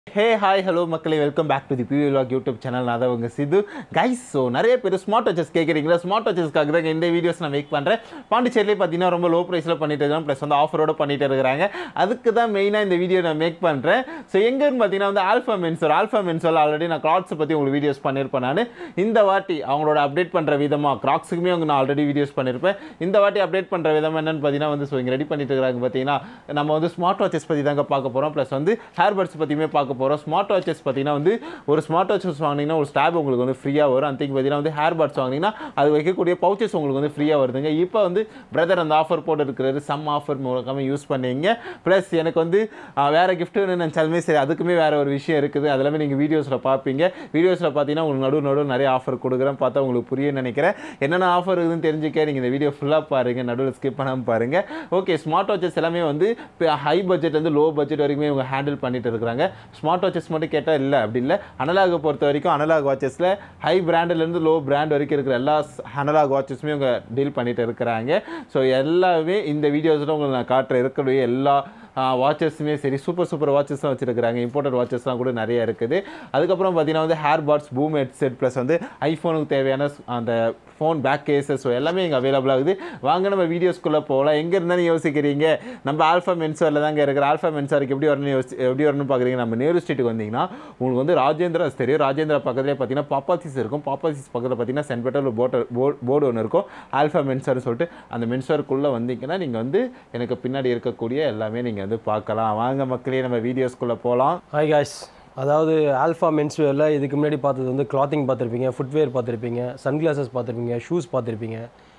ஹே hi hello மக்களே welcome back to the PV log YouTube channel நான் தான் உங்கள் சிது கைஸ் ஸோ நிறைய பேர் ஸ்மார்ட் வாட்சஸ் கேட்குறீங்களா ஸ்மார்ட் வாட்சஸ்க்காக தான் இந்த வீடியோஸ் நான் மேக் பண்ணுறேன் பாண்டிச்சேரியிலே பார்த்தீங்கன்னா ரொம்ப லோ ப்ரைஸில் பண்ணிட்டு இருக்காங்க ப்ளஸ் வந்து ஆஃபரோட பண்ணிட்டு இருக்கிறாங்க அதுக்கு தான் மெயினாக இந்த வீடியோ நான் மேக் பண்ணுறேன் ஸோ எங்கன்னு பார்த்தீங்கன்னா வந்து Alpha Menswear Alpha Menswear already நான் கிராக்ஸை பற்றி உங்களுக்கு வீடியோஸ் பண்ணியிருப்பேன் நான் இந்த வாட்டி அவங்களோட அப்டேட் பண்ணுற விதமாக கிராக்ஸுக்குமே அவங்க நான் ஆல்ரெடி வீடியோஸ் பண்ணியிருப்பேன் இந்த வாட்டி அப்டேட் பண்ணுற விதம் என்னன்னு பார்த்தீங்கன்னா வந்து ஸோ இங்கே ரெடி பண்ணிட்டு இருக்காங்க பார்த்தீங்கன்னா நம்ம வந்து ஸ்மார்ட் வாட்சஸ் பற்றி தாங்க பார்க்க போகிறோம் ப்ளஸ் வந்து ஹேர் பட்ஸ் பற்றியுமே பார்க்க போகிறோம் ஸ்மார்ட் வாட்சஸ் பார்த்தீங்கன்னா வந்து ஒரு ஸ்மார்ட் வாட்சஸ் வாங்கினீங்கன்னா ஒரு ஸ்டாப் உங்களுக்கு வந்து ஃப்ரீயாக வரும் அன்றைக்கு பார்த்தீங்கன்னா வந்து ஹேர் பட்ஸ் வாங்கினீங்கன்னா அது வைக்கக்கூடிய பவுச்சஸ் உங்களுக்கு வந்து ஃப்ரீயாக வருதுங்க இப்போ வந்து பிரதர் அந்த ஆஃபர் போட்டு இருக்கிறது சம் ஆஃபர் மூலமாக யூஸ் பண்ணீங்க ப்ளஸ் எனக்கு வந்து ஆஹ், வேற gift வேணும்னு நினச்சாலுமே சரி அதுக்குமே வேற ஒரு விஷயம் இருக்குது அதெல்லாமே நீங்கள் வீடியோஸில் பார்ப்பீங்க வீடியோஸில் பார்த்தீங்கன்னா உங்களுக்கு நடு நடு நிறைய ஆஃபர் கொடுக்குறேன் பார்த்தா உங்களுக்கு புரிய நினைக்கிறேன் என்னென்ன ஆஃபர் இருக்குதுன்னு தெரிஞ்சுக்க நீங்கள் இந்த வீடியோ ஃபுல்லாக பாருங்கள் நடுவில் ஸ்கிப் பண்ணாமல் பாருங்கள் ஓகே ஸ்மார்ட் வாட்சஸ் எல்லாமே வந்து ஹை பட்ஜெட்லேருந்து லோ பட்ஜெட் வரைக்குமே இவங்க ஹேண்டில் பண்ணிட்டு இருக்கிறாங்க ஸ்மார்ட் வாட்சஸ் மட்டும் கேட்டால் இல்லை அப்படி இல்லை அனலாக பொறுத்த வரைக்கும் அனலாக் வாட்சஸில் ஹை பிராண்ட்லேருந்து லோ பிராண்ட் வரைக்கும் இருக்கிற எல்லா அனலாக் வாட்சஸுமே இவங்க டீல் பண்ணிட்டு இருக்கிறாங்க ஸோ எல்லாமே இந்த வீடியோஸில் உங்களுக்கு நான் காட்டுற இருக்கக்கூடிய எல்லா வாட்சஸுமே சரி சூப்பர் சூப்பர் வாட்சஸ் தான் வச்சிருக்காங்க இம்போர்ட்டட் வாட்சஸ்லாம் கூட நிறைய இருக்குது அதுக்கப்புறம் பார்த்தீங்கன்னா வந்து ear pods boom headset plus வந்து ஐஃபோனுக்கு தேவையான ஸ்- அந்த ஃபோன் பேக் கேசஸ் ஸோ எல்லாமே இங்கே அவைலபிள் ஆகுது வாங்க நம்ம வீடியோஸ்குள்ளே போகலாம் எங்கே இருந்தாலும் யோசிக்கிறீங்க நம்ம ஆல்ஃபா மென்சாரில் தாங்க இருக்கிற ஆல்ஃபா மென்சாருக்கு எப்படி வரணும்னு யோசி எப்படி வரணும்னு பார்க்குறீங்க நம்ம நேரு ஸ்ட்ரீட்டுக்கு வந்தீங்கன்னா உங்களுக்கு வந்து ராஜேந்திரா தெரியும் ராஜேந்திரா பக்கத்துலேயே பார்த்தீங்கன்னா பாப்பாசிஸ் இருக்கும் பாப்பாசிஸ் பக்கத்தில் பார்த்தீங்கன்னா சென்ட் பெட்டர் போட்டர் போர்டு ஒன்று இருக்கும் ஆல்ஃபா மென்சார்னு சொல்லிட்டு அந்த மென்சாருக்குள்ளே வந்தீங்கன்னா நீங்கள் வந்து எனக்கு பின்னாடி இருக்கக்கூடிய எல்லாமே நீங்கள் வந்து பார்க்கலாம் வாங்க மக்களே நம்ம வீடியோஸ்குள்ளே போகலாம் ஹாய் காய்ஸ் அதாவது ஆல்ஃபா மென்ஸ்வேரில் இதுக்கு முன்னாடி பார்த்தது வந்து கிளாத்திங் பார்த்துருப்பீங்க ஃபுட்வேர் பார்த்துருப்பீங்க சன்கிளாசஸ் பார்த்துருப்பீங்க ஷூஸ் பார்த்துருப்பீங்க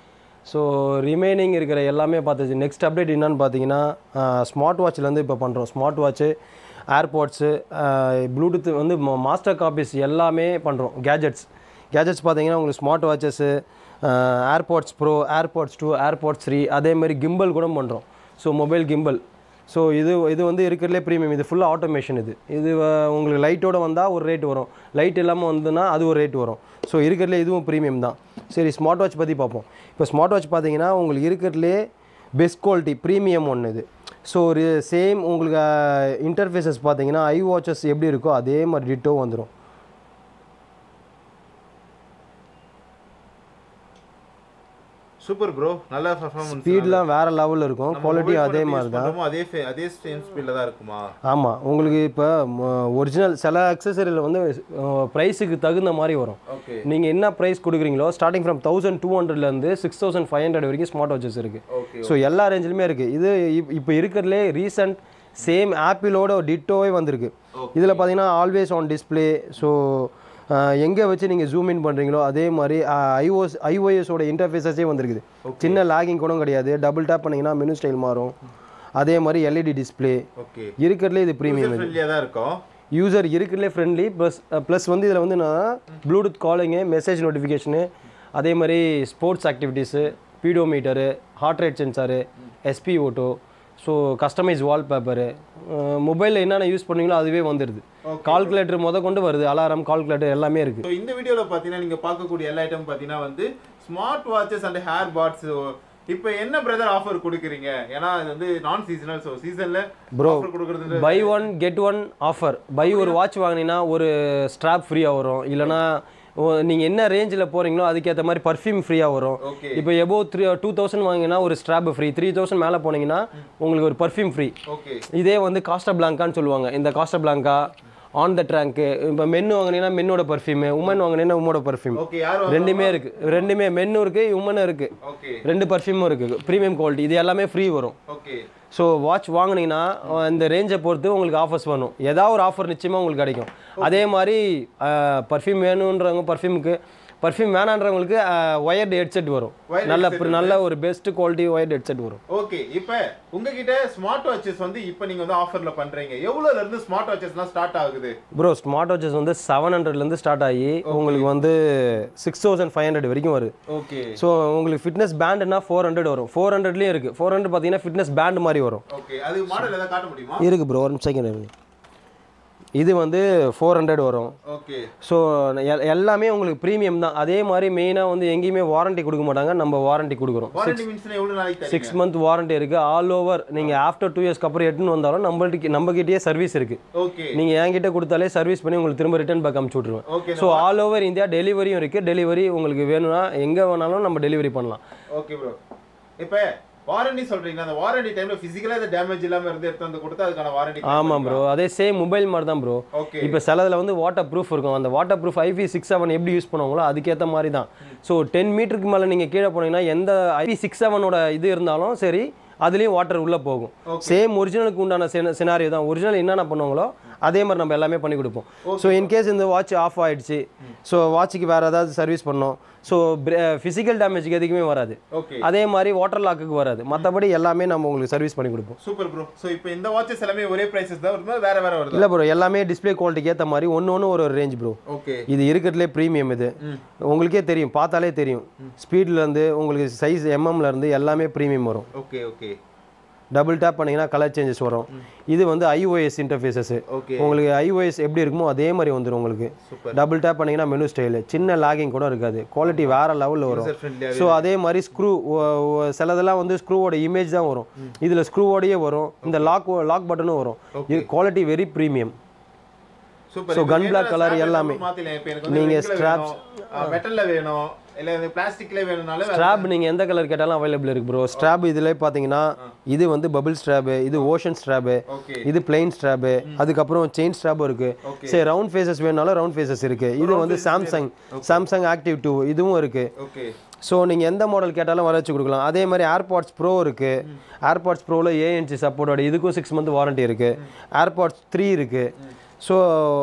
ஸோ ரிமைனிங் இருக்கிற எல்லாமே பார்த்துச்சு நெக்ஸ்ட் அப்டேட் என்னன்னு பார்த்தீங்கன்னா ஸ்மார்ட் வாட்ச்லேருந்து இப்போ பண்ணுறோம் ஸ்மார்ட் வாட்ச்சு ஏர்பாட்ஸு ப்ளூடூத் வந்து மாஸ்டர் காப்பீஸ் எல்லாமே பண்ணுறோம் கேஜெட்ஸ் கேஜெட்ஸ் பார்த்தீங்கன்னா உங்களுக்கு smart watches AirPods Pro AirPods two AirPods three அதே மாதிரி கிம்பல் கூட பண்ணுறோம் ஸோ மொபைல் கிம்பல் ஸோ இது இது வந்து இருக்கிறதுலே ப்ரீமியம் இது ஃபுல்லாக ஆட்டோமேஷன் இது இது அஹ், உங்களுக்கு லைட்டோட வந்தால் ஒரு ரேட் வரும் லைட் இல்லாமல் வந்துன்னா அது ஒரு ரேட் வரும் ஸோ இருக்கிறதுலே இதுவும் ப்ரீமியம் தான் சரி ஸ்மார்ட் வாட்ச் பற்றி பார்ப்போம் இப்போ ஸ்மார்ட் வாட்ச் பார்த்தீங்கன்னா உங்களுக்கு இருக்கிறதுலே பெஸ்ட் குவாலிட்டி ப்ரீமியம் ஒன்று இது ஸோ ஒரு சேம் உங்களுக்கு இன்டர்ஃபேஸஸ் பார்த்தீங்கன்னா ஐ வாட்சஸ் எப்படி இருக்கோ அதே மாதிரி டிட்டோ வந்துடும் சூப்பர் ப்ரோ நல்ல பர்ஃபார்மன்ஸ் ஸ்பீட்லாம் வேறு லெவலில் இருக்கும் குவாலிட்டி அதே மாதிரி தான் அதே fa- அதே சேம் ஸ்பீடில் தான் இருக்குமா ஆமாம் உங்களுக்கு இப்போ ஒரிஜினல் சில அக்சசரியில் வந்து ப்ரைஸுக்கு தகுந்த மாதிரி வரும் ஓகே நீங்கள் என்ன ப்ரைஸ் கொடுக்குறீங்களோ ஸ்டார்டிங் ஃப்ரம் தௌசண்ட் டூ ஹண்ட்ரட்லேருந்து சிக்ஸ் தௌசண்ட் ஃபைவ் ஹண்ட்ரட் வரைக்கும் ஸ்மார்ட் வாட்சஸ் இருக்குது ஓகே ஸோ எல்லா ரேஞ்சிலுமே இருக்குது இது இப்- இப்போ இருக்கிறதுலே ரீசன்ட் சேம் ஆப்பிளோட டிட்டோவே வந்திருக்கு இதில் பார்த்தீங்கன்னா ஆல்வேஸ் ஆன் டிஸ்பிளே ஸோ எங்கே வச்சு நீங்கள் ஜூம் இன் பண்ணுறீங்களோ அதே மாதிரி ஐஓஎஸ் ஐஓஎஸோட இன்டர்ஃபேஸஸே வந்திருக்குது சின்ன லாகிங் கூட கிடையாது டபுள் டேப் பண்ணிங்கன்னா மெனு ஸ்டைல் மாறும் அதே மாதிரி எல்இடி டிஸ்பிளே ஓகே இருக்கிறதுலே இது ப்ரீமியம் ஃப்ரெண்ட்லியாக தான் இருக்கும் யூசர் இருக்கிறதுலே ஃப்ரெண்ட்லி ப்ளஸ் ப்ளஸ் வந்து இதில் வந்து நான் ப்ளூடூத் காலிங்கு மெசேஜ் நோட்டிஃபிகேஷனு அதே மாதிரி sports activities pedometer heart rate sensor SP O two so customize wallpaper மொபைலில் என்னென்ன யூஸ் பண்ணீங்களோ அதுவே வந்துடுது கால்குலேட்டர் முத கொண்டு வருது அலாரம் கால்குலேட்டர் எல்லாமே இருக்குது ஸோ இந்த வீடியோவில் பார்த்தீங்கன்னா நீங்கள் பார்க்கக்கூடிய எல்லா ஐட்டம் பார்த்தீங்கன்னா வந்து smart watches and ear pods இப்போ என்ன பிரதர் ஆஃபர் கொடுக்குறீங்க ஏன்னா இது வந்து நான் சீசனல் ஸோ சீசனில் Bro, ஆஃபர் கொடுக்குறது buy one get one offer buy ஒரு வாட்ச் வாங்கினீங்கன்னா ஒரு ஸ்ட்ராப் ஃப்ரீயாக வரும் இல்லைனா நீங்கள் என்ன ரேஞ்சில் போகிறீங்களோ அதுக்கேற்ற மாதிரி பர்ஃப்யூம் ஃப்ரீயாக வரும் ஓகே இப்போ எபோ த்ரீ டூ தௌசண்ட் வாங்கினா ஒரு ஸ்ட்ராப் ஃப்ரீ த்ரீ தௌசண்ட் மேலே போனீங்கன்னா உங்களுக்கு ஒரு பர்ஃப்யூம் ஃப்ரீ ஓகே இதே வந்து காஸ்டா பிளாங்கான்னு சொல்லுவாங்க இந்த காஸ்டா பிளாங்கா ஆன் த ட்ராங்க்கு இப்போ மென்னு வாங்கினீங்கன்னா மென்னோட பர்ஃப்யூமு உமன் வாங்கினீங்கன்னா உமோட பர்ஃப்யூம் ஓகே யார் ரெண்டுமே இருக்குது ரெண்டுமே மென்னும் இருக்குது உமனும் இருக்குது ஓகே ரெண்டு பர்ஃப்யூமும் இருக்குது ப்ரீமியம் குவாலிட்டி இது எல்லாமே ஃப்ரீ வரும் ஓகே ஸோ வாட்ச் வாங்குனீங்கன்னா இந்த ரேஞ்சை பொறுத்து உங்களுக்கு ஆஃபர்ஸ் வரும் ஏதாவது ஒரு ஆஃபர் நிச்சயமாக உங்களுக்கு கிடைக்கும் அதே மாதிரி பர்ஃப்யூம் வேணுன்றவங்க பர்ஃப்யூமுக்கு பர்ஃப்யூம் வேணான்றவங்களுக்கு ஒயர்டு ஹெட்செட் வரும் Wired நல்ல headset நல்ல ஒரு பெஸ்ட் குவாலிட்டி ஒயர்டு ஹெட்செட் வரும் ஓகே இப்போ உங்ககிட்ட ஸ்மார்ட் வாட்சஸ் வந்து இப்போ நீங்கள் வந்து ஆஃபரில் பண்ணுறீங்க எவ்வளோல இருந்து ஸ்மார்ட் வாட்சஸ்லாம் ஸ்டார்ட் ஆகுது ப்ரோ ஸ்மார்ட் வாட்சஸ் வந்து செவன் ஹண்ட்ரட்லேருந்து ஸ்டார்ட் ஆகி உங்களுக்கு வந்து சிக்ஸ் தௌசண்ட் ஃபைவ் ஹண்ட்ரட் வரைக்கும் வரும் ஓகே ஸோ உங்களுக்கு ஃபிட்னஸ் பேண்டுனா ஃபோர் ஹண்ட்ரட் வரும் ஃபோர் ஹண்ட்ரட்லேயும் இருக்குது ஃபோர் ஹண்ட்ரட் பார்த்தீங்கன்னா ஃபிட்னஸ் பேண்ட் மாதிரி வரும் ஓகே அது மாடல் எதாவது காட்ட முடியுமா இருக்குது ப்ரோ ஒரு செகண்ட் இருக்கு இது வந்து ஃபோர் ஹண்ட்ரட் வரும் ஓகே ஸோ எல்லாமே உங்களுக்கு ப்ரீமியம் தான் அதே மாதிரி மெயினாக வந்து எங்கேயுமே வாரண்டி கொடுக்க மாட்டாங்க நம்ம வாரண்டி கொடுக்குறோம் வாரண்டி மீன்ஸ்னா எவ்வளவு நாளைக்கு தரீங்க சிக்ஸ் மந்த் வாரண்டி இருக்குது ஆல் ஓவர் நீங்கள் ஆஃப்டர் டூ இயர்ஸ்க்கு அப்புறம் எடுத்துன்னு வந்தாலும் நம்மள்ட்ட நம்மகிட்டயே சர்வீஸ் இருக்குது ஓகே நீங்கள் என்கிட்ட கொடுத்தாலே சர்வீஸ் பண்ணி உங்களுக்கு திரும்ப ரிட்டர்ன் பேக் அமுச்சு விட்ருவேன் okay so all over India டெலிவரியும் இருக்குது டெலிவரி உங்களுக்கு வேணும்னா எங்கே வேணாலும் நம்ம டெலிவரி பண்ணலாம் ஓகே ப்ரோ இப்போ வாரண்டி சொல்றீங்க அந்த வாரண்டி டைம்ல பிசிக்கலா இந்த டேமேஜ் இல்லாம இருந்து எடுத்து வந்து கொடுத்தா அதுக்கான வாரண்டி ஆமாம் ப்ரோ அதே சேம் மொபைல் மாதிரி தான் ப்ரோ ஓகே இப்போ சிலதில் வந்து வாட்டர் ப்ரூஃப் இருக்கும் அந்த water proof IP six seven எப்படி யூஸ் பண்ணுவாங்களோ அதுக்கேற்ற மாதிரி தான் ஸோ டென் மீட்டருக்கு மேலே நீங்கள் கீழே போனீங்கன்னா எந்த ஐபி சிக்ஸ் செவனோட இது இருந்தாலும் சரி அதுலேயும் வாட்டர் உள்ளே போகும் சேம் ஒரிஜினலுக்கு உண்டான சினாரியோ தான் ஒரிஜினல் என்னென்ன பண்ணுவாங்களோ அதே மாதிரி நம்ம எல்லாமே பண்ணி கொடுப்போம் ஸோ இன்கேஸ் இந்த வாட்ச் ஆஃப் ஆயிடுச்சு ஸோ வாட்சுக்கு வேறு ஏதாவது சர்வீஸ் பண்ணோம் ஸோ ஃபிசிக்கல் டேமேஜ்க்கு எதுக்குமே வராது ஓகே அதே மாதிரி வாட்டர் லாக்குக்கு வராது மற்றபடி எல்லாமே நம்ம உங்களுக்கு சர்வீஸ் பண்ணி கொடுப்போம் சூப்பர் ப்ரோ சோ இப்போ இந்த வாட்சஸ் எல்லாமே ஒரே பிரைசஸ் தான் வருமா வேற வேற வருதா இல்லை ப்ரோ எல்லாமே டிஸ்ப்ளே குவாலிட்டிக்கு ஏற்ற மாதிரி ஒன்று ஒன்று ஒரு ஒரு ரேஞ்ச் ப்ரோ ஓகே இது இருக்கிறதுலே ப்ரீமியம் இது உங்களுக்கே தெரியும் பார்த்தாலே தெரியும் ஸ்பீட்லேருந்து உங்களுக்கு சைஸ் எம்எம்லேருந்து எல்லாமே ப்ரீமியம் வரும் ஓகே ஓகே டபுள் டேப் பண்ணீங்கன்னா கலர் சேஞ்சஸ் வரும் இது வந்து ஐஓஎஸ் இன்டர்ஃபேஸஸ் ஓகே உங்களுக்கு ஐஓஎஸ் எப்படி இருக்குமோ அதே மாதிரி வந்துடும் உங்களுக்கு சூப்பர் டபுள் டேப் பண்ணீங்கன்னா மெனு ஸ்டைலு சின்ன லாகிங் கூட இருக்காது குவாலிட்டி வேற லெவலில் வரும் யூசர் ஃப்ரெண்ட்லியா ஸோ அதே மாதிரி ஸ்க்ரூ சிலதெல்லாம் வந்து ஸ்க்ரூவோட இமேஜ் தான் வரும் இதில் ஸ்க்ரூவோடயே வரும் இந்த லாக் லாக் பட்டனும் வரும் இது quality very premium super So, gun black color எல்லாமே. மாத்திலாம் இப்போ எனக்கு நீங்க வந்து straps மெட்டல்ல வேணும் இல்ல இந்த பிளாஸ்டிக்ல வேணும்னாலும் வேற- ஸ்ட்ராப் நீங்கள் எந்த கலர் கேட்டாலும் அவைலபிள் இருக்கு ப்ரோ ஸ்ட்ராப் இதில் பார்த்தீங்கன்னா இது வந்து பபிள் ஸ்ட்ராப்பு இது ஓஷன் ஸ்ட்ராப்பு ஓகே இது பிளெயின் ஸ்ட்ராப்பு அதுக்கப்புறம் செயின் ஸ்ட்ராப்பும் இருக்கு சரி ரவுண்ட் ஃபேஸஸ் வேணுனாலும் ரவுண்ட் ஃபேஸஸ் இருக்கு இது வந்து சாம்சங் சாம்சங் ஆக்டிவ் டூ இதுவும் இருக்கு ஓகே ஸோ நீங்கள் எந்த மாடல் கேட்டாலும் வர வச்சு கொடுக்கலாம் அதே மாதிரி ஏர்பாட்ஸ் ப்ரோ இருக்கு ஏர்பாட்ஸ் ப்ரோவில் ஏஎன்சி சப்போர்ட்டோட இதுக்கும் சிக்ஸ் மந்த் வாரண்டி இருக்கு ஏர்பாட்ஸ் த்ரீ இருக்கு so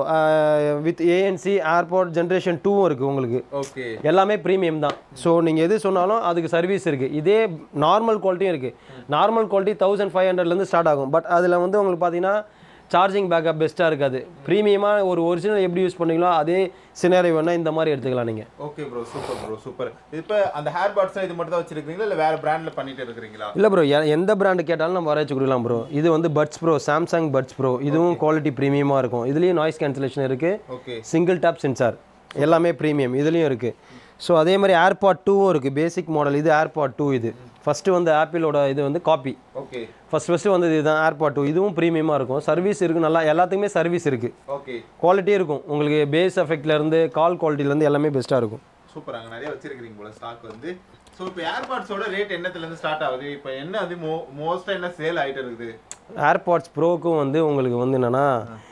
with ANC AirPod generation டூவும் இருக்குது உங்களுக்கு ஓகே எல்லாமே ப்ரீமியம் தான் ஸோ நீங்கள் எது சொன்னாலும் அதுக்கு சர்வீஸ் இருக்குது இதே நார்மல் குவாலிட்டியும் இருக்குது நார்மல் குவாலிட்டி தௌசண்ட் ஃபைவ் ஹண்ட்ரட்லேருந்து ஸ்டார்ட் ஆகும் பட் அதில் வந்து உங்களுக்கு பார்த்தீங்கன்னா சார்ஜிங் பேக்கப் பெஸ்ட்டாக இருக்காது ப்ரீமியமாக ஒரு ஒரிஜினல் எப்படி யூஸ் பண்ணீங்களோ அதே சினாரி வேணால் இந்த மாதிரி எடுத்துக்கலாம் நீங்கள் okay bro super bro super இப்போ அந்த ஹேர் பாட்ஸ் இது மட்டும் தான் வச்சிருக்கீங்களா இல்ல வேற பிராண்ட்ல பண்ணிட்டு இருக்கீங்களா இல்லை ப்ரோ எந்த பிராண்டு கேட்டாலும் நம்ம வர வச்சு கொடுக்கலாம் ப்ரோ இது வந்து buds pro Samsung buds pro இதுவும் குவாலிட்டி ப்ரீமியமாக இருக்கும் இதுலேயும் நாய்ஸ் கேன்சலேஷன் இருக்குது ஓகே சிங்கிள் டேப் சென்சார் எல்லாமே ப்ரீமியம் இதுலேயும் இருக்குது ஸோ அதே மாதிரி ஏர்பாட் டூவும் இருக்குது பேசிக் மாடல் இது ஏர்பாட் டூ இது ஃபஸ்ட்டு வந்து ஆப்பிளோட இது வந்து காப்பி ஓகே ஃபஸ்ட் ஃபஸ்ட்டு வந்து இதுதான் ஏர்பாட் டூ இதுவும் ப்ரீமியமாக இருக்கும் சர்வீஸ் இருக்குது நல்லா எல்லாத்துக்குமே சர்வீஸ் இருக்குது ஓகே குவாலிட்டியும் இருக்கும் உங்களுக்கு பேஸ் எஃபெக்ட்லேருந்து கால் குவாலிட்டிலேருந்து எல்லாமே பெஸ்ட்டாக இருக்கும் சூப்பர் அங்க நிறைய வச்சிருக்கீங்க போல ஸ்டாக் வந்து ஸோ இப்போ ஏர்பாட்ஸோட ரேட் என்னத்துல இருந்து ஸ்டார்ட் ஆகுது இப்போ என்ன வந்து மோ மோஸ்டா என்ன சேல் ஆயிட்டு இருக்குது ஏர்பாட்ஸ் ப்ரோக்கும் வந்து உங்களுக்கு வந்து என்னென்னா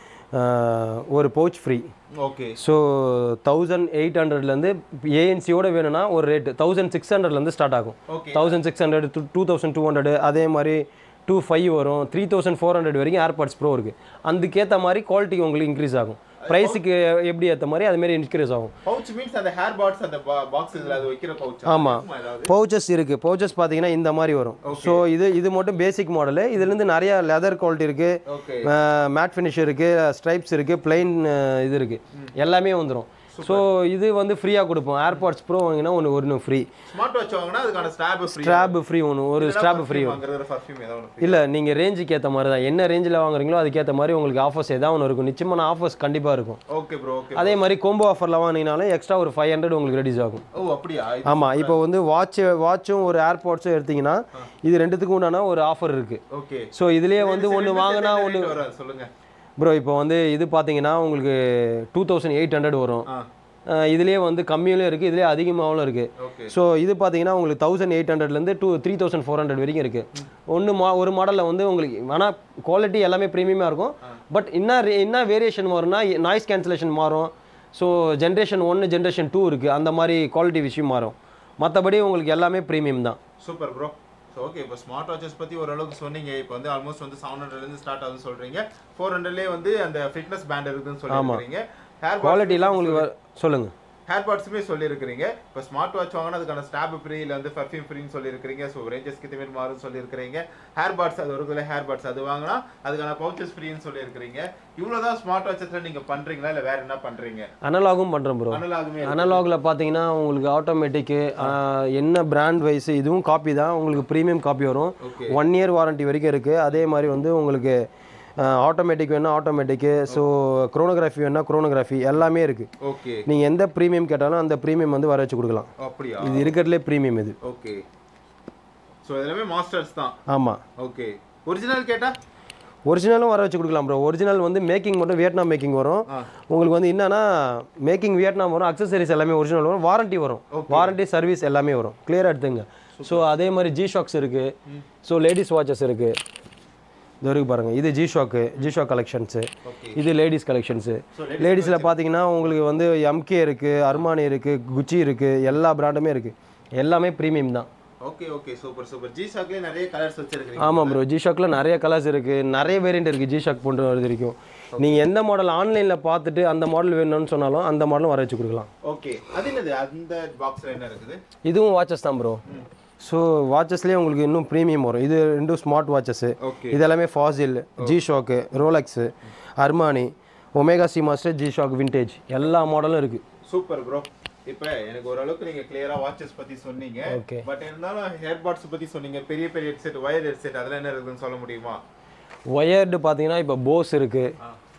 ஒரு pouch free okay so thousand eight ஹண்ட்ரட்லேருந்து ஏஎன்சியோட வேணும்னா ஒரு ரேட்டு தௌசண்ட் சிக்ஸ் ஹண்ட்ரட்லேருந்து ஸ்டார்ட் ஆகும் okay thousand six hundred two thousand two hundred அதே மாதிரி டூ ஃபைவ் வரும் த்ரீ தௌசண்ட் ஃபோர் ஹண்ட்ரட் வரைக்கும் ஏர்பாட்ஸ் ப்ரோ இருக்குது அதுக்கேற்ற மாதிரி குவாலிட்டி உங்களுக்கு இன்க்ரீஸ் ஆகும் ப்ரைஸுக்கு எப்படி ஏற்ற மாதிரி அதுமாரி இன்க்ரீஸ் ஆகும் பவுச் மீன்ஸ் அந்த ஹேர் பாட்ஸ் அந்த பாக்ஸ் இதுல அது வைக்கிற பவுச் ஆமா. ஏதாவது பவுச்சஸ் இருக்குது பவுச்சஸ் பார்த்தீங்கன்னா இந்த மாதிரி வரும் ஸோ இது இது மட்டும் பேசிக் மாடலு இதுலேருந்து நிறைய லெதர் குவாலிட்டி இருக்குது ஓகே மேட் ஃபினிஷ் இருக்குது ஸ்ட்ரைப்ஸ் இருக்குது பிளைன் இது இருக்குது எல்லாமே வந்துடும் ஸோ இது வந்து ஃப்ரீயாக கொடுப்போம் ஏர்பாட்ஸ் ப்ரோ வாங்கினா ஒன்று ஒன்று ஃப்ரீ ஸ்மார்ட் வாட்ச் வாங்கினா அதுக்கான ஸ்டாப் ஃப்ரீ ஸ்ட்ராப் ஃப்ரீ ஒன்று ஒரு ஸ்ட்ராப் ஃப்ரீ வாங்குறது பர்ஃப்யூம் ஏதாவது ஒன்று இல்லை நீங்கள் ரேஞ்சுக்கு ஏற்ற மாதிரி தான் என்ன ரேஞ்சில் வாங்குறீங்களோ அதுக்கேற்ற மாதிரி உங்களுக்கு ஆஃபர்ஸ் ஏதாவது ஒன்று இருக்கும் நிச்சயமான ஆஃபர்ஸ் கண்டிப்பாக இருக்கும் ஓகே ப்ரோ ஓகே அதே மாதிரி கோம்போ ஆஃபரில் வாங்கினீங்கனாலும் எக்ஸ்ட்ரா ஒரு ஃபைவ் ஹண்ட்ரட் உங்களுக்கு ரெடியூஸ் ஆகும் ஓ அப்படியா ஆமாம் இப்போ வந்து வாட்ச் வாட்சும் ஒரு ஏர்பாட்ஸும் எடுத்தீங்கன்னா இது ரெண்டுத்துக்கும் உண்டான ஒரு ஆஃபர் இருக்குது ஓகே ஸோ இதுலேயே வந்து ஒன்று வாங்கினா ஒன்று வரும் சொல்லுங்க ப்ரோ இப்போ வந்து இது பார்த்தீங்கன்னா உங்களுக்கு டூ தௌசண்ட் எயிட் ஹண்ட்ரட் வரும் ஆ அஹ் இதுலேயே வந்து கம்மியிலும் இருக்குது இதுலேயே அதிகமாகவும் இருக்குது ஓகே ஸோ இது பார்த்தீங்கன்னா உங்களுக்கு தௌசண்ட் எயிட் ஹண்ட்ரட்லேருந்து two three thousand four hundred வரைக்கும் இருக்குது ஒன்று மா ஒரு மாடலில் வந்து உங்களுக்கு ஆனால் குவாலிட்டி எல்லாமே ப்ரீமியமாக இருக்கும் பட் என்ன re- என்ன வேரியேஷன் வரும்னா நாய்ஸ் கேன்சலேஷன் மாறும் ஸோ ஜென்ரேஷன் ஒன்று ஜென்ரேஷன் டூ இருக்குது அந்த மாதிரி குவாலிட்டி விஷயம் மாறும் மற்றபடி உங்களுக்கு எல்லாமே ப்ரீமியம் தான் சூப்பர் ப்ரோ ஸோ ஓகே இப்போ ஸ்மார்ட் வாட்சஸ் பற்றி ஓரளவுக்கு சொன்னீங்க இப்போ வந்து ஆல்மோஸ்ட் வந்து செவன் ஹண்ட்ரட்லேருந்து ஸ்டார்ட் ஆகுதுன்னு சொல்கிறீங்க ஃபோர் ஹண்ட்ரட்லேயே வந்து அந்த ஃபிட்னஸ் பேண்ட் இருக்குதுன்னு சொல்லியிருக்கிறீங்க ஹேர் குவாலிட்டிலாம் உங்களுக்கு சொல்லுங்கள் ஹேர் பாட்ஸுமே சொல்லியிருக்கிறீங்க இப்போ ஸ்மார்ட் வாட்ச் வாங்கினா அதுக்கான ஸ்டாப் ஃப்ரீ இல்லை வந்து பர்ஃப்யூம் ஃப்ரீன்னு சொல்லியிருக்கிறீங்க ஸோ ரேஞ்சஸ்க்கு இந்த மாதிரி மாறும் சொல்லியிருக்கிறீங்க ஹேர் பாட்ஸ் அது ஒரு ஹேர் பாட்ஸ் அது வாங்கினா அதுக்கான பவுச்சஸ் ஃப்ரீன்னு சொல்லியிருக்கிறீங்க இவ்வளோ தான் ஸ்மார்ட் வாட்சஸில் நீங்கள் பண்ணுறீங்களா இல்லை வேறு என்ன பண்ணுறீங்க அனலாகும் பண்ணுறோம் ப்ரோ அனலாகுமே அனலாகில் பார்த்தீங்கன்னா உங்களுக்கு ஆட்டோமேட்டிக்கு என்ன பிராண்ட் வைஸ் இதுவும் காப்பி தான் உங்களுக்கு ப்ரீமியம் காப்பி வரும் ஓகே ஒன் இயர் வாரண்டி வரைக்கும் இருக்குது அதே மாதிரி வந்து உங்களுக்கு ஆட்டோமேட்டிக் வேணால் ஆட்டோமேட்டிக்கு ஸோ குரோனோகிராஃபி வேணால் குரோனோகிராஃபி எல்லாமே இருக்குது ஓகே நீங்கள் எந்த ப்ரீமியம் கேட்டாலும் அந்த ப்ரீமியம் வந்து வர வச்சு கொடுக்கலாம் அப்படியா இது இருக்கிறதுலே ப்ரீமியம் இது ஓகே ஸோ எல்லாமே மாஸ்டர்ஸ் தான் ஆமாம் ஓகே ஒரிஜினல் கேட்டா ஒரிஜினலும் வர வச்சு கொடுக்கலாம் ப்ரோ ஒரிஜினல் வந்து மேக்கிங் மட்டும் வியட்நாம் மேக்கிங் வரும் உங்களுக்கு வந்து என்னன்னா மேக்கிங் வியட்நாம் வரும் அக்சசரிஸ் எல்லாமே ஒரிஜினல் வரும் வாரண்டி வரும் வாரண்டி சர்வீஸ் எல்லாமே வரும் கிளியராக எடுத்துங்க ஸோ அதே மாதிரி ஜி ஷாக்ஸ் இருக்குது ஸோ லேடிஸ் வாட்சஸ் இருக்குது இது வரைக்கும் பாருங்கள் இது G Shock G Shock collections இது லேடிஸ் கலெக்ஷன்ஸு லேடிஸில் பார்த்தீங்கன்னா உங்களுக்கு வந்து எம்கே இருக்குது அர்மானி இருக்குது குச்சி இருக்குது எல்லா பிராண்டுமே இருக்குது எல்லாமே ப்ரீமியம் தான் okay okay super super G ஷாக்லேயே நிறைய கலர்ஸ் வச்சிருக்கீங்க ஆமாம் ப்ரோ ஜி ஷாக்கில் நிறைய கலர்ஸ் இருக்குது நிறைய வேரியண்ட் இருக்குது ஜி ஷாக் போன்ற வருது வரைக்கும் நீங்கள் எந்த மாடல் ஆன்லைனில் பார்த்துட்டு அந்த மாடல் வேணும்னு சொன்னாலும் அந்த மாடலும் வர வச்சு கொடுக்கலாம் ஓகே அது என்னது அந்த பாக்ஸ்ல என்ன இருக்குது இதுவும் வாட்சஸ் தான் ப்ரோ ஸோ வாட்சஸ்லேயே உங்களுக்கு இன்னும் ப்ரீமியம் வரும் இது ரெண்டும் ஸ்மார்ட் வாட்சஸ்ஸு ஓகே இது எல்லாமே Fossil G Shock Rolex Armani Omega Seamaster G Shock vintage எல்லா மாடலும் இருக்குது சூப்பர் ப்ரோ இப்போ எனக்கு ஓரளவுக்கு நீங்க கிளியரா வாட்சஸ் பத்தி சொன்னீங்க Okay. பட் இருந்தாலும் ஹேர் பாட்ஸ் பத்தி சொன்னீங்க பெரிய பெரிய ஹெட்செட் வயர் ஹெட்செட் அதெல்லாம் என்ன இருக்குதுன்னு சொல்ல முடியுமா ஒயர்டு பார்த்தீங்கன்னா இப்போ போஸ் இருக்குது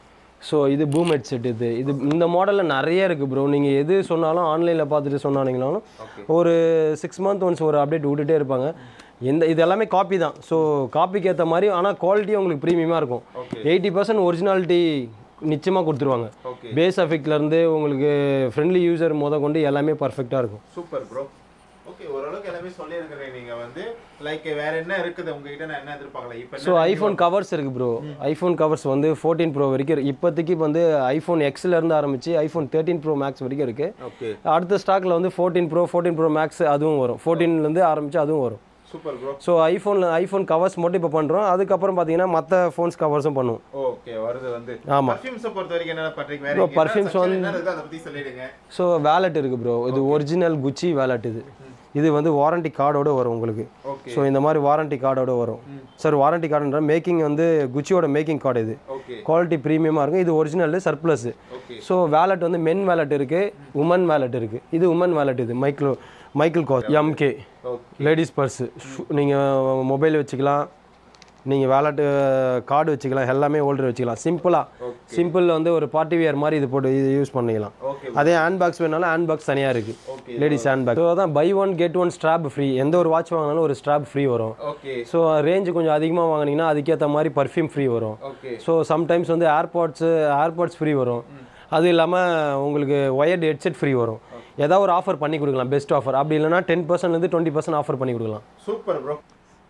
ஸோ இது பூம் ஹெட்செட் இது இது இந்த மாடலில் நிறைய இருக்குது ப்ரோ நீங்கள் எது சொன்னாலும் ஆன்லைனில் பார்த்துட்டு சொன்னானீங்கனாலும் Okay. ஒரு சிக்ஸ் மந்த் ஒன்ஸ் ஒரு அப்டேட் விட்டுட்டே இருப்பாங்க எந்த இது எல்லாமே காப்பி தான் ஸோ காப்பிக்கு ஏற்ற மாதிரி ஆனால் குவாலிட்டி உங்களுக்கு ப்ரீமியமாக இருக்கும் Okay. எயிட்டி பர்சன்ட் ஒரிஜினாலிட்டி நிச்சயமாக கொடுத்துருவாங்க ஓகே பேஸ் எஃபெக்ட்லேருந்து உங்களுக்கு ஃப்ரெண்ட்லி யூசர் முத கொண்டு எல்லாமே பர்ஃபெக்டாக இருக்கும் சூப்பர் ப்ரோ ஓகே ஓரளவுக்கு எல்லாமே சொல்லியிருக்கிறேன் நீங்க வந்து லைக் வேற என்ன இருக்குது உங்ககிட்ட நான் என்ன எதிர்பார்க்கல இப்போ ஸோ ஐஃபோன் கவர்ஸ் இருக்குது ப்ரோ ஐஃபோன் கவர்ஸ் வந்து ஃபோர்டீன் ப்ரோ வரைக்கும் இருக்கு. இப்போதைக்கு வந்து ஐஃபோன் இருந்து ஆரம்பிச்சு ஐஃபோன் தேர்ட்டின் ப்ரோ மேக்ஸ் வரைக்கும் இருக்குது ஓகே அடுத்த ஸ்டாக்ல வந்து fourteen pro fourteen pro max அதுவும் வரும் 14 ல இருந்து ஆரம்பிச்சு அதுவும் வரும் சூப்பர் ப்ரோ ஸோ ஐஃபோனில் ஐஃபோன் கவர்ஸ் மட்டும் இப்போ பண்ணுறோம் அதுக்கப்புறம் பார்த்தீங்கன்னா மற்ற ஃபோன்ஸ் கவர்ஸும் பண்ணுவோம் ஓகே வருது வந்து ஆமா. பர்ஃப்யூம்ஸை பொறுத்த வரைக்கும் என்ன பண்றீங்க வேற Bro, இங்க என்ன perfumes section வந்து- என்ன இருக்குது அதை பத்தி சொல்லிடுங்க ஸோ வேலட் இருக்குது ப்ரோ இது ஒரிஜினல் குச்சி வேலட் இது இது வந்து வாரண்டி கார்டோட வரும் உங்களுக்கு ஓகே ஸோ இந்த மாதிரி வாரண்டி கார்டோட வரும் சார் வாரண்டி கார்டுன்ற மேக்கிங் வந்து குச்சியோட மேக்கிங் கார்டு இது ஓகே குவாலிட்டி ப்ரீமியமாக இருக்கும் இது original surplus okay so wallet வந்து மென் வேலட் இருக்குது உமன் வேலட் இருக்குது இது உமன் வேலட் இது micro Michael Kors MK okay ladies purse நீங்கள் மொபைல் வச்சுக்கலாம் நீங்கள் வேலட்டு கார்டு வச்சுக்கலாம் எல்லாமே ஹோல்டர் வச்சுக்கலாம் சிம்பிளாக சிம்பிளில் வந்து ஒரு பார்ட்டி வியர் மாதிரி இது போட்டு இது யூஸ் பண்ணிக்கலாம் ஓகே அதே ஹேண்ட் பாக்ஸ் வேணாலும் ஹேண்ட் பாக்ஸ் தனியாக இருக்குது okay ladies hand bag so அதான் buy one get one strap free எந்த ஒரு வாட்ச் வாங்கினாலும் ஒரு ஸ்ட்ராப் ஃப்ரீ வரும் ஓகே ஸோ ரேஞ்சு கொஞ்சம் அதிகமாக வாங்கினீங்கன்னா அதுக்கேற்ற மாதிரி பர்ஃப்யூம் ஃப்ரீ வரும் ஓகே ஸோ சம்டைம்ஸ் வந்து ஏர்பாட்ஸு ஏர்பாட்ஸ் ஃப்ரீ வரும் அது இல்லாமல் உங்களுக்கு ஒயர்டு ஹெட்செட் ஃப்ரீ வரும் ஏதாவது ஒரு ஆஃபர் பண்ணி கொடுக்கலாம் பெஸ்ட் ஆஃபர் அப்படி இல்லைனா டென் பர்சன்ட்லேருந்து டுவெண்ட்டி பர்சன்ட் ஆஃபர் பண்ணி கொடுக்கலாம் சூப்பர் ப்ரோ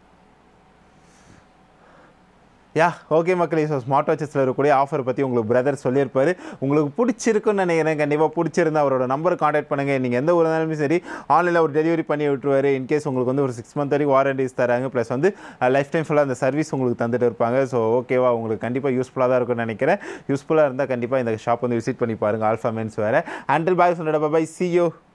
யா ஓகே மக்களே ஸோ ஸ்மார்ட் வாட்சஸில் இருக்கக்கூடிய ஆஃபர் பற்றி உங்களுக்கு பிரதர் சொல்லியிருப்பாரு உங்களுக்கு பிடிச்சிருக்குன்னு நினைக்கிறேன் கண்டிப்பாக பிடிச்சிருந்தா அவரோட நம்பர் காண்டாக்ட் பண்ணுங்கள் நீங்கள் எந்த ஒரு இருந்தாலுமே சரி ஆன்லைனில் ஒரு டெலிவரி பண்ணி விட்டுருவாரு இன்கேஸ் உங்களுக்கு வந்து ஒரு சிக்ஸ் மந்த் வரைக்கும் வாரண்டிஸ் தராங்க ப்ளஸ் வந்து லைஃப் டைம் ஃபுல்லாக அந்த சர்வீஸ் உங்களுக்கு தந்துட்டு இருப்பாங்க ஸோ ஓகேவா உங்களுக்கு கண்டிப்பாக யூஸ்ஃபுல்லாக தான் இருக்கும்னு நினைக்கிறேன் யூஸ்ஃபுல்லாக இருந்தால் கண்டிப்பாக இந்த ஷாப் வந்து விசிட் பண்ணி பாருங்கள் ஆல்ஃபா மென்ஸ் வேறு அண்டில் பாய் சொன்னோட பாய் சி யூ